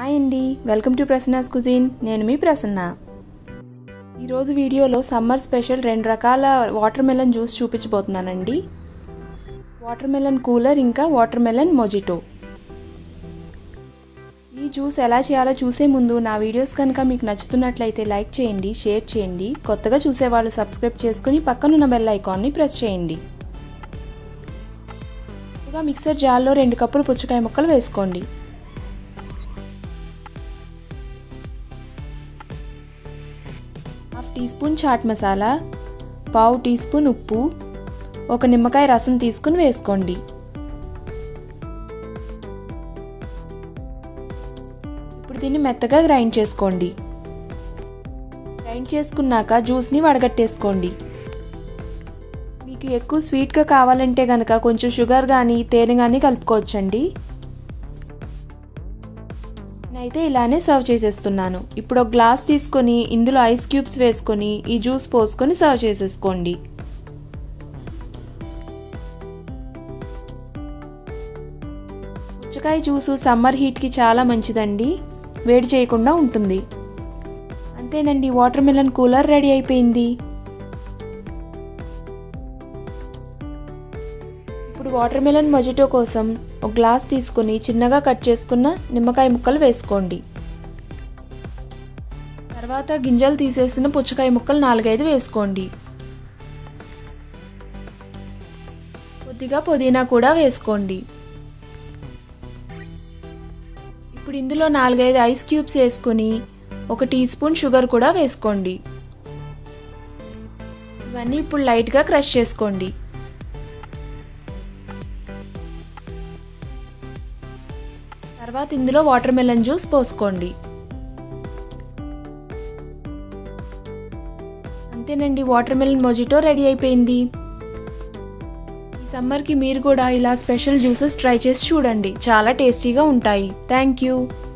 hi అండి welcome to Prasanna's cuisine నేను మీ ప్రసన్న ఈరోజు వీడియోలో సమ్మర్ స్పెషల్ రెండు రకాల వాటర్ మెలన్ జ్యూస్ చూపించబోతున్నానండి వాటర్ మెలన్ కూలర్ ఇంకా వాటర్ మెలన్ మొజిటో ఈ జ్యూస్ ఎలా చేయాలో చూసే ముందు నా వీడియోస్ కనుక మీకు నచ్చుతున్నట్లయితే లైక్ చేయండి షేర్ చేయండి కొత్తగా చూసేవాళ్ళు సబ్స్క్రైబ్ చేసుకుని పక్కనున్న బెల్ ఐకాన్ని ప్రెస్ చేయండి ఇక మిక్సర్ జార్లో రెండు కప్పులు పుచ్చకాయ ముక్కలు వేసుకోండి half teaspoon chaat masala పావు టీ స్పూన్ ఉప్పు ఒక నిమ్మకాయ రసం తీసుకుని వేసుకోండి ఇప్పుడు దీన్ని మెత్తగా గ్రైండ్ చేసుకోండి గ్రైండ్ చేసుకున్నాక జ్యూస్ని వడగట్టేసుకోండి మీకు ఎక్కువ స్వీట్గా కావాలంటే కనుక కొంచెం షుగర్ కానీ తేనె కానీ కలుపుకోవచ్చండి నేనైతే ఇలానే సర్వ్ చేసేస్తున్నాను ఇప్పుడు ఒక గ్లాస్ తీసుకొని ఇందులో ఐస్ క్యూబ్స్ వేసుకొని ఈ జ్యూస్ పోసుకొని సర్వ్ చేసేసుకోండి పుచ్చకాయ జ్యూసు సమ్మర్ హీట్కి చాలా మంచిదండి వేడి చేయకుండా ఉంటుంది అంతేనండి వాటర్ మిలన్ కూలర్ రెడీ అయిపోయింది ఇప్పుడు వాటర్ మిలన్ మొజిటో కోసం ఒక గ్లాస్ తీసుకొని చిన్నగా కట్ చేసుకున్న నిమ్మకాయ ముక్కలు వేసుకోండి తర్వాత గింజలు తీసేసిన పుచ్చకాయ ముక్కలు నాలుగైదు వేసుకోండి కొద్దిగా పుదీనా కూడా వేసుకోండి ఇప్పుడు ఇందులో నాలుగైదు ఐస్ క్యూబ్స్ వేసుకొని ఒక టీ స్పూన్ షుగర్ కూడా వేసుకోండి ఇవన్నీ ఇప్పుడు లైట్గా క్రష్ చేసుకోండి తర్వాత ఇందులో వాటర్ మెలన్ జ్యూస్ పోసుకోండి అంతేనండి వాటర్ మెలన్ మొజిటో రెడీ అయిపోయింది ఈ సమ్మర్కి మీరు కూడా ఇలా స్పెషల్ జ్యూసెస్ ట్రై చేసి చూడండి చాలా టేస్టీగా ఉంటాయి థ్యాంక్ యూ